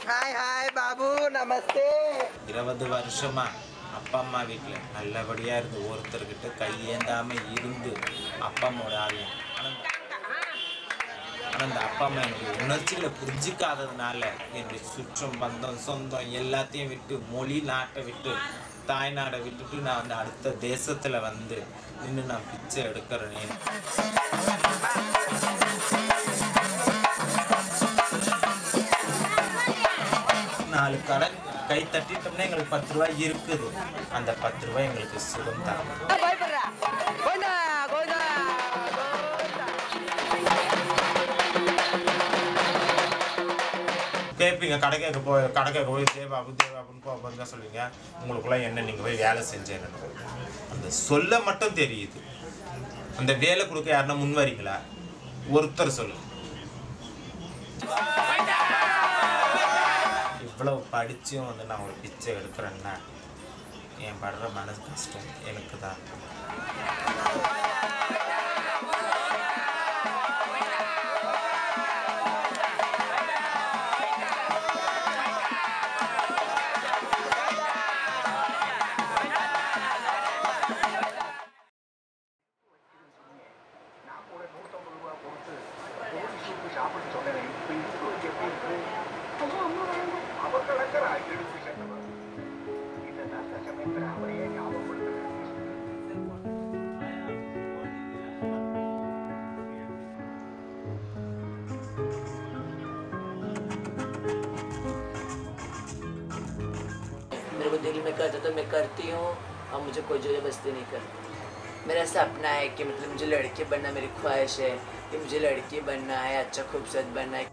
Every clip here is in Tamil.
ஹாய் ஹாய் பாபு நமஸ்தே இருபது வருஷமா அப்பா அம்மா வீட்டில் நல்லபடியாக இருந்து ஒருத்தர்கிட்ட கையேந்தாம இருந்து அப்பா அம்மாவோட ஆலயம் ஆனால் அந்த அப்பா அம்மா என்னுடைய உணர்ச்சிகளை புரிஞ்சிக்காததுனால என்னுடைய சுற்றம் பந்தம் சொந்தம் எல்லாத்தையும் விட்டு மொழி நாட்டை விட்டு தாய்நாடை விட்டுட்டு நான் வந்து அடுத்த தேசத்தில் வந்து நின்று நான் பிச்சை எடுக்கிறேன் நாலு கடன் கை தட்டிட்டோம்னா எங்களுக்கு பத்து ரூபாய் இருக்குது அந்த பத்து ரூபாய் எங்களுக்கு சுகம் தான் பயப்படுறா கோவிந்தா கோவிந்தா கேட்பீங்க கடை கேட்க போய் கடை கேட்க போய் தேவாபு தேவாபுன்னு போக தான் சொல்லுவீங்க உங்களுக்குள்ள என்ன நீங்கள் போய் வேலை செஞ்சேன்னு அந்த சொல்ல மட்டும் தெரியுது அந்த வேலை கொடுக்க யாருன்னா முன் வரீங்களா ஒருத்தர் சொல்லுங்க இவ்வளவு படிச்சும் வந்து நான் ஒரு பிச்சை எடுக்கிறேன்னா என் படுற மனசு கஷ்டம் எனக்கு தான் मेरे को दिल में करता तो मैं करती हूँ और मुझे कोई ज़बरदस्ती नहीं करती मेरा सपना है कि मतलब मुझे लड़की बनना मेरी ख्वाहिश है कि मुझे लड़की बनना है अच्छा खूबसूरत बनना है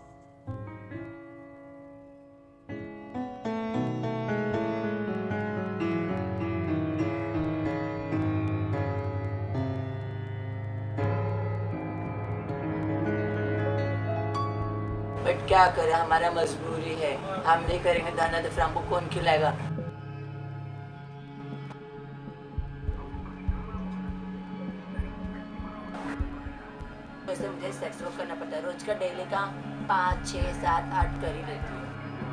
बट क्या करें हमारा मजबूरी है हम नहीं करेंगे दाना तो फिर हमको कौन खिलाएगा वैसे मुझे सेक्स वर्क करना पड़ता है रोज का डेली का पाँच छः सात आठ कर ही लेती हूँ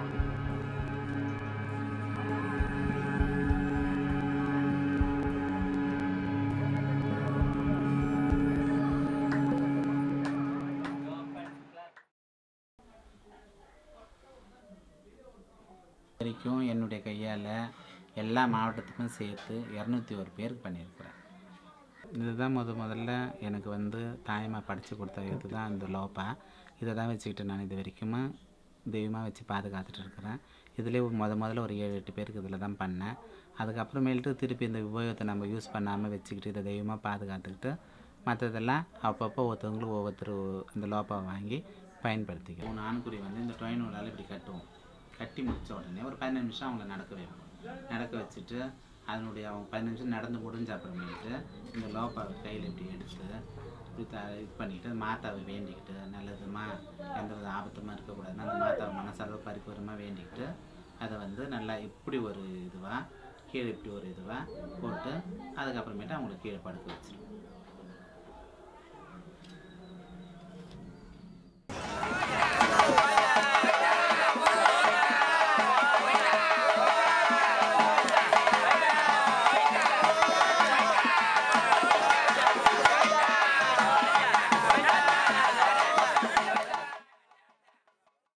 வரைக்கும் என்னுடைய கையால் எல்லா மாவட்டத்துக்கும் சேர்த்து இரநூத்தி ஒரு பேருக்கு பண்ணியிருக்கிறேன் இதுதான் முத முதல்ல எனக்கு வந்து தாயம்மா படித்து கொடுத்த இது தான் இந்த லோப்பா இதை தான் வச்சுக்கிட்டு நான் இது வரைக்கும் தெய்வமாக வச்சு பாதுகாத்துட்டு இருக்கிறேன் இதுலேயே முத முதல்ல ஒரு ஏழு எட்டு பேருக்கு இதில் தான் பண்ணேன் அதுக்கப்புறமேல்ட்டு திருப்பி இந்த உபயோகத்தை நம்ம யூஸ் பண்ணாமல் வச்சுக்கிட்டு இதை தெய்வமாக பாதுகாத்துக்கிட்டு மற்றதெல்லாம் அப்பப்போ ஒருத்தவங்களுக்கு ஒவ்வொருத்தர் இந்த லோப்பாவை வாங்கி பயன்படுத்திக்கிறோம் மூணு ஆண்குறி வந்து இந்த டொயின் நூலால் இப்படி கட்டுவோம் கட்டி முடிச்ச உடனே ஒரு பதினஞ்சு நிமிஷம் அவங்கள நடக்க வைப்போம் நடக்க வச்சுட்டு அதனுடைய அவங்க பதினஞ்சு நிமிஷம் நடந்து முடிஞ்ச அப்புறமேட்டு இந்த லோப்பாவை கையில் இப்படி எடுத்து இப்படி த இது பண்ணிக்கிட்டு மாதாவை வேண்டிக்கிட்டு நல்லதுமா எந்த வித ஆபத்துமா இருக்கக்கூடாதுன்னு அந்த மாதாவை மனசளவு பரிபூரமாக வேண்டிக்கிட்டு அதை வந்து நல்லா இப்படி ஒரு இதுவாக கீழே இப்படி ஒரு இதுவாக போட்டு அதுக்கப்புறமேட்டு அவங்கள கீழே படுக்க வச்சிருவோம்